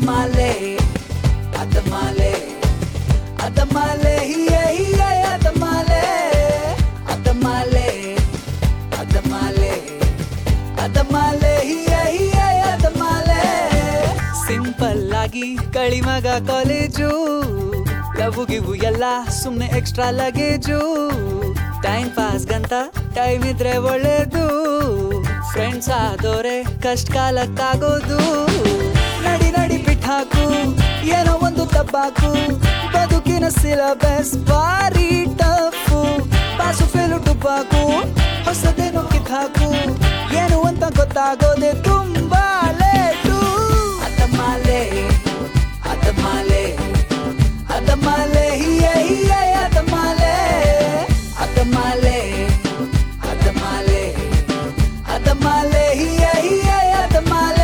ಅದಮಾಲೆ ಅದಮಾಲೆ ಅದಮಾಲೆ ಹಿಯೇ ಹಿಯೇ ಅದಮಾಲೆ ಅದಮಾಲೆ ಅದಮಾಲೆ ಅದಮಾಲೆ ಹಿಯೇ ಹಿಯೇ ಅದಮಾಲೆ simple ಆಗಿ ಕಳಿಮಗ college love ಗಿವು ಎಲ್ಲ ಸುಮ್ನೆ ಎಕ್ಸ್ಟ್ರಾ ಲಗೇಜು ಟೈಮ್ ಪಾಸ್ ಗಂತ ಟೈಮ್ ಇದ್ರೆ ಒಳ್ಳೇದು ಫ್ರೆಂಡ್ಸ್ ಆದೋರೆ ಕಷ್ಟ ಕಾಲಕ್ಕಾಗೋದು ನಡಿ ನಡಿ ಬಿಟ್ಟಾಕು ಏನೋ ಒಂದು ತಬ್ಬಾಕು ಬದುಕಿನ ಸಿಲಬಸ್ ಭಾರಿ ಟಫು ಪಾಸು ಫೇಲು ಡುಬ್ಬಾಕು ಹೊಸದೇನು ಕಿತ್ತಾಕು ಏನು ಅಂತ ಗೊತ್ತಾಗೋದೆ ತುಂಬಾ ಲೇಟು ಅದಮಾಲೆ ಅದಮಾಲೆ ಅದಮಾಲೆ ಹಿಯೇ ಹಿಯೇ ಅದಮಾಲೆ ಅದಮಾಲೆ ಅದಮಾಲೆ ಅದಮಾಲೆ ಹಿಯೇ ಹಿಯೇ ಅದಮಾಲೆ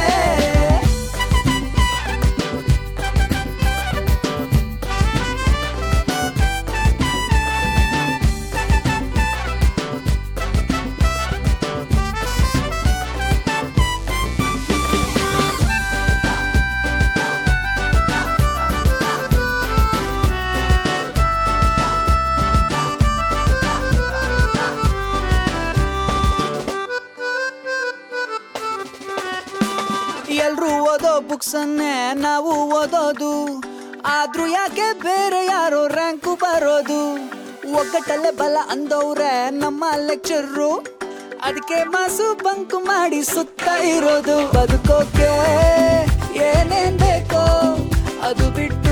ಎಲ್ರು ಓದೋ ಬುಕ್ಸ್ ಅನ್ನೇ ನಾವು ಓದೋದು ಆದ್ರೂ ಯಾಕೆ ಬೇರೆ ಯಾರೋ ರ್ಯಾಂಕು ಬರೋದು ಒಗ್ಗಟ್ಟಲ್ಲೇ ಬಲ ಅಂದವ್ರೆ ನಮ್ಮ ಲೆಕ್ಚರ್ರು ಅದಕ್ಕೆ ಮಾಸು ಬಂಕು ಮಾಡಿ ಸುತ್ತ ಇರೋದು ಬದುಕೋಕೆ ಏನೇನ್ ಬೇಕೋ ಅದು ಬಿಟ್ಟು